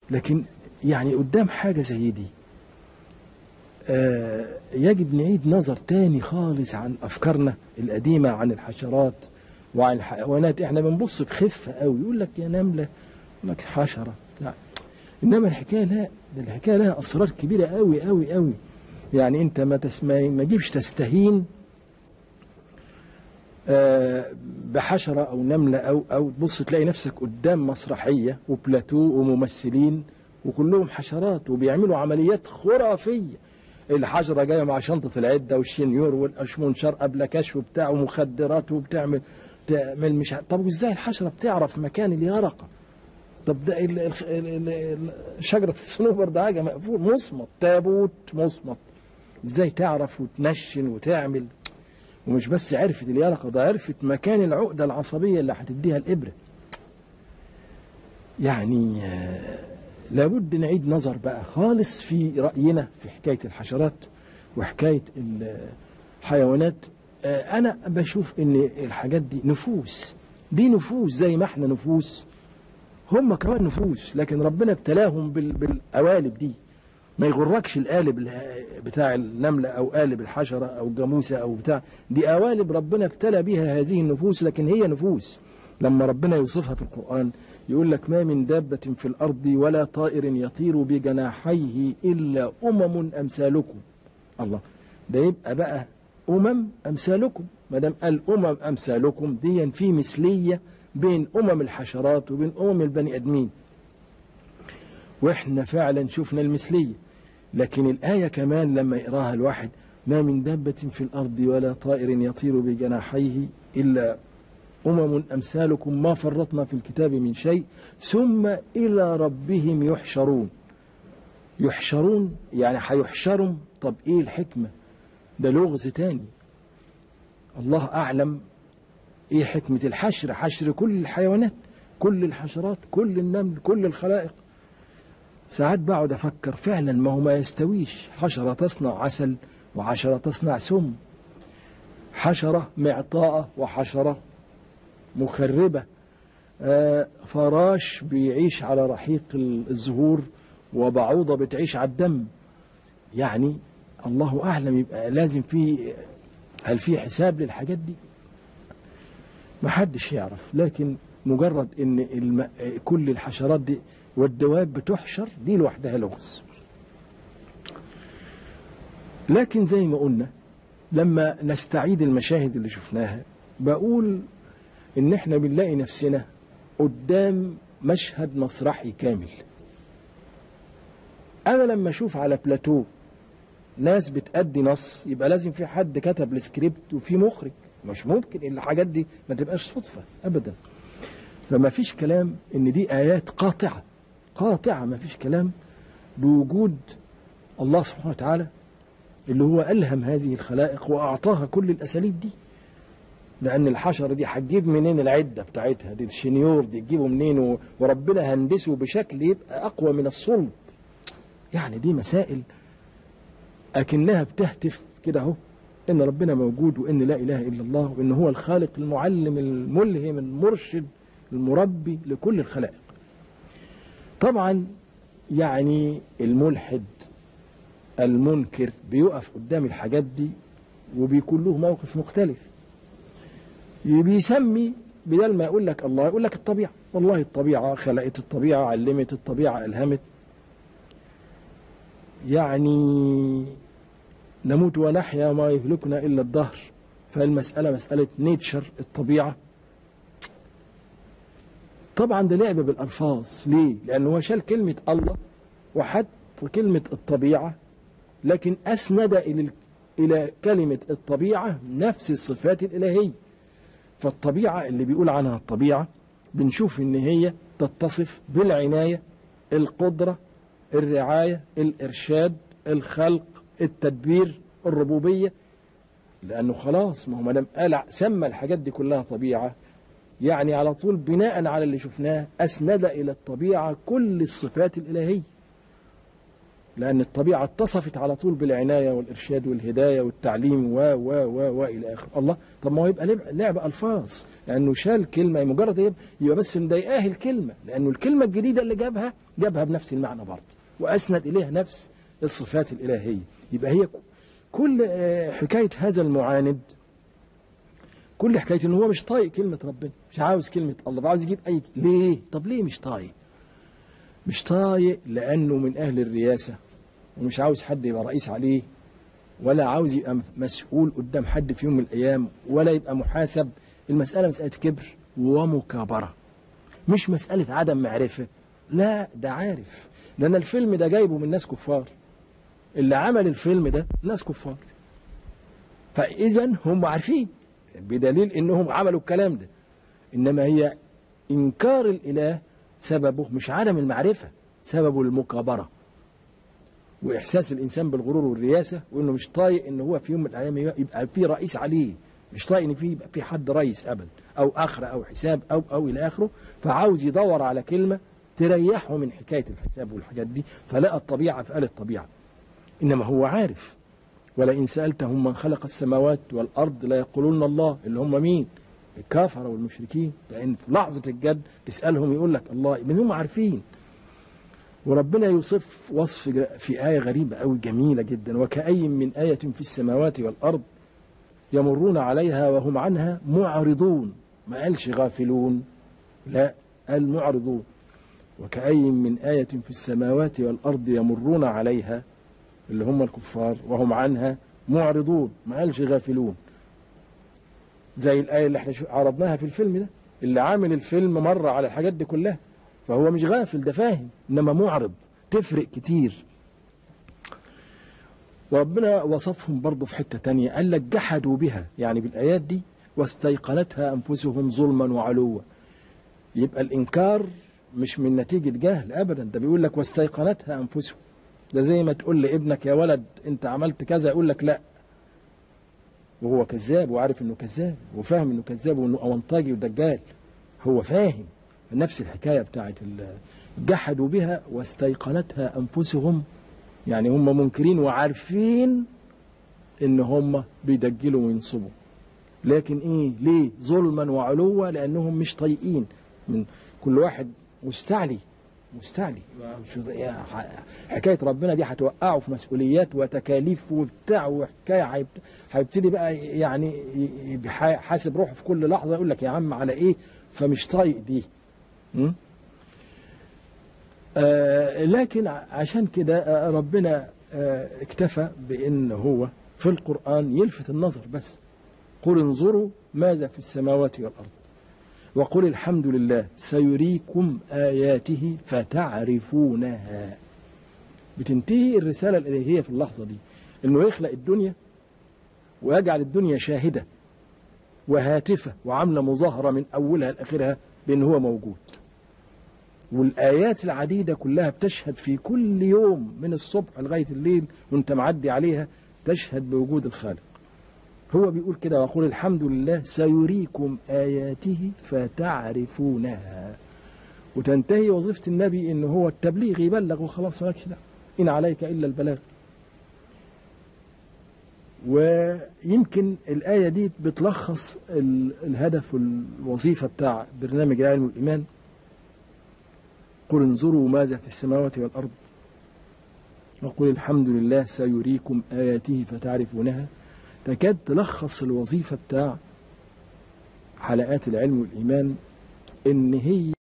لكن يعني قدام حاجة زي دي آه يجب نعيد نظر تاني خالص عن أفكارنا القديمة عن الحشرات وعن الحيوانات احنا بنبص بخفة قوي يقول لك يا نملة يقول لك حشرة لا. إنما الحكاية لا ده الحكاية لها أسرار كبيرة قوي قوي قوي يعني أنت ما تسمع ما تجيبش تستهين آه، بحشرة أو نملة أو أو تبص تلاقي نفسك قدام مسرحية وبلاتو وممثلين وكلهم حشرات وبيعملوا عمليات خرافية الحشرة جاية مع شنطة العدة والشنيور والأشمونشار قبل كشف بتاع ومخدرات وبتعمل تعمل مش ع- طب وازاي الحشرة بتعرف مكان اليرقة طب ده ال- ال- ال- ال- شجرة الصنوبر ده حاجة مقفول مصمت تابوت مصمت ازاي تعرف وتنشن وتعمل ومش بس عرفت اليرقة ده عرفت مكان العقدة العصبية اللي هتديها الإبرة يعني آه، لابد نعيد نظر بقى خالص في رأينا في حكاية الحشرات وحكاية الحيوانات آه، أنا بشوف إن الحاجات دي نفوس دي نفوس زي ما احنا نفوس هم كمان نفوس لكن ربنا ابتلاهم بال- بالقوالب دي ما يغركش القالب ال- بتاع النملة أو قالب الحشرة أو الجاموسة أو بتاع دي قوالب ربنا ابتلى بها هذه النفوس لكن هي نفوس لما ربنا يوصفها في القرآن يقول لك ما من دابة في الأرض ولا طائر يطير بجناحيه إلا أمم أمثالكم الله ده يبقى بقى أمم أمثالكم ما دام قال أمم أمثالكم دي في مثلية بين أمم الحشرات وبين أمم البني آدمين واحنا فعلا شفنا المثلية لكن الآية كمان لما يقراها الواحد ما من دابة في الأرض ولا طائر يطير بجناحيه إلا أمم أمثالكم ما فرطنا في الكتاب من شيء ثم إلى ربهم يحشرون يحشرون يعني هيحشرهم طب إيه الحكمة ده لغز تاني الله أعلم إيه حكمة الحشر حشر كل الحيوانات كل الحشرات كل النمل كل الخلائق ساعات بقعد افكر فعلا ما هو ما يستويش حشره تصنع عسل وحشره تصنع سم حشره معطاءه وحشره مخربه آه، فراش بيعيش على رحيق الزهور وبعوضه بتعيش على الدم يعني الله اعلم يبقى لازم في هل في حساب للحاجات دي ما حدش يعرف لكن مجرد ان الم... كل الحشرات دي والدواب بتحشر دي لوحدها لغز لكن زي ما قلنا لما نستعيد المشاهد اللي شفناها بقول ان احنا بنلاقي نفسنا قدام مشهد مسرحي كامل انا لما اشوف على بلاتو ناس بتأدي نص يبقى لازم في حد كتب السكريبت وفي مخرج مش ممكن الحاجات دي ما تبقاش صدفة ابدا فما فيش كلام ان دي ايات قاطعه قاطعه ما فيش كلام بوجود الله سبحانه وتعالى اللي هو الهم هذه الخلائق واعطاها كل الاساليب دي لان الحشره دي هتجيب منين العده بتاعتها دي الشنيور دي تجيبه منين و- وربنا هندسه بشكل يبقى اقوى من الصلب يعني دي مسائل اكنها بتهتف كده اهو ان ربنا موجود وان لا اله الا الله وان هو الخالق المعلم الملهم المرشد المربي لكل الخلائق طبعا يعني الملحد المنكر بيقف قدام الحاجات دي وبيكون له موقف مختلف بيسمي بدل ما يقول لك الله يقول لك الطبيعة والله الطبيعة خلقت الطبيعة علمت الطبيعة ألهمت يعني نموت ونحيا ما يهلكنا إلا الدهر فالمسألة مسألة نيتشر الطبيعة طبعا ده لعب بالألفاظ ليه؟ لأنه هو شال كلمة الله وحط كلمة الطبيعة لكن أسند إلى إلى كلمة الطبيعة نفس الصفات الإلهية فالطبيعة اللي بيقول عنها الطبيعة بنشوف إن هي تتصف بالعناية القدرة الرعاية الإرشاد الخلق التدبير الربوبية لأنه خلاص ما هو ما دام قال سمى الحاجات دي كلها طبيعة يعني على طول بناء على اللي شفناه أسند إلى الطبيعة كل الصفات الإلهية لأن الطبيعة اتصفت على طول بالعناية والإرشاد والهداية والتعليم و و و وإلى آخره الله طب ما هو يبقى لعب, لعب ألفاظ لأنه شال كلمة مجرد يبقى, يبقى بس مضايقاه الكلمة لأنه الكلمة الجديدة اللي جابها جابها بنفس المعنى برضه وأسند إليها نفس الصفات الإلهية يبقى هي كل آه، حكاية هذا المعاند كل حكاية إن هو مش طايق كلمة ربنا مش عاوز كلمة الله عاوز يجيب أي ليه طب ليه مش طايق مش طايق لأنه من أهل الرياسة ومش عاوز حد يبقى رئيس عليه ولا عاوز يبقى مسؤول قدام حد في يوم من الأيام ولا يبقى محاسب المسألة مسألة كبر ومكابرة مش مسألة عدم معرفة لا ده عارف لأن الفيلم ده جايبه من ناس كفار اللي عمل الفيلم ده ناس كفار فإذا هم عارفين بدليل إنهم عملوا الكلام ده إنما هي إنكار الإله سببه مش عدم المعرفة سببه المكابرة وإحساس الإنسان بالغرور والرياسة وإنه مش طايق إن هو في يوم من الأيام يبقى في رئيس عليه مش طايق إن في يبقى في حد رئيس أبدا أو آخرة أو حساب أو أو إلى آخره فعاوز يدور على كلمة تريحه من حكاية الحساب والحاجات دي فلقى الطبيعة فقال الطبيعة إنما هو عارف ولئن سألتهم من خلق السماوات والأرض لا يقولون الله اللي هم مين الكافرة والمشركين لأن في لحظة الجد تسألهم يقول لك الله من هم عارفين وربنا يوصف وصف في آية غريبة أو جميلة جدا وكأي من آية في السماوات والأرض يمرون عليها وهم عنها معرضون ما قالش غافلون لا قال معرضون وكأي من آية في السماوات والأرض يمرون عليها اللي هم الكفار وهم عنها معرضون ما قالش غافلون زي الآية اللي احنا عرضناها في الفيلم ده اللي عامل الفيلم مر على الحاجات دي كلها فهو مش غافل ده فاهم إنما معرض تفرق كتير وربنا وصفهم برضه في حتة تانية قال لك جحدوا بها يعني بالآيات دي واستيقنتها أنفسهم ظلما وعلوا يبقى الإنكار مش من نتيجة جهل أبدا ده بيقول لك واستيقنتها أنفسهم ده زي ما تقول لابنك يا ولد أنت عملت كذا يقول لك لا وهو كذاب وعارف انه كذاب وفاهم انه كذاب وانه اونطاجي ودجال هو فاهم نفس الحكايه بتاعت جحدوا بها واستيقنتها انفسهم يعني هم منكرين وعارفين ان هم بيدجلوا وينصبوا لكن ايه ليه ظلما وعلوا لانهم مش طايقين من كل واحد مستعلي مستعلي حكايه ربنا دي هتوقعه في مسؤوليات وتكاليف وبتاع وحكايه هيبتدي بقى يعني حاسب روحه في كل لحظه يقول لك يا عم على ايه فمش طايق دي آه لكن عشان كده آه ربنا آه اكتفى بان هو في القران يلفت النظر بس قل انظروا ماذا في السماوات والارض وقل الحمد لله سيريكم آياته فتعرفونها بتنتهي الرسالة الإلهية في اللحظة دي إنه يخلق الدنيا ويجعل الدنيا شاهدة وهاتفة وعاملة مظاهرة من أولها لآخرها بأن هو موجود والآيات العديدة كلها بتشهد في كل يوم من الصبح لغاية الليل وانت معدي عليها تشهد بوجود الخالق هو بيقول كده ويقول الحمد لله سيريكم آياته فتعرفونها وتنتهي وظيفة النبي إن هو التبليغ يبلغ وخلاص مالكش دعوة إن عليك إلا البلاغ ويمكن الآية دي بتلخص الهدف والوظيفة بتاع برنامج العلم والإيمان قل انظروا ماذا في السماوات والأرض وقل الحمد لله سيريكم آياته فتعرفونها تكاد تلخص الوظيفة بتاع حلقات العلم والإيمان إن هي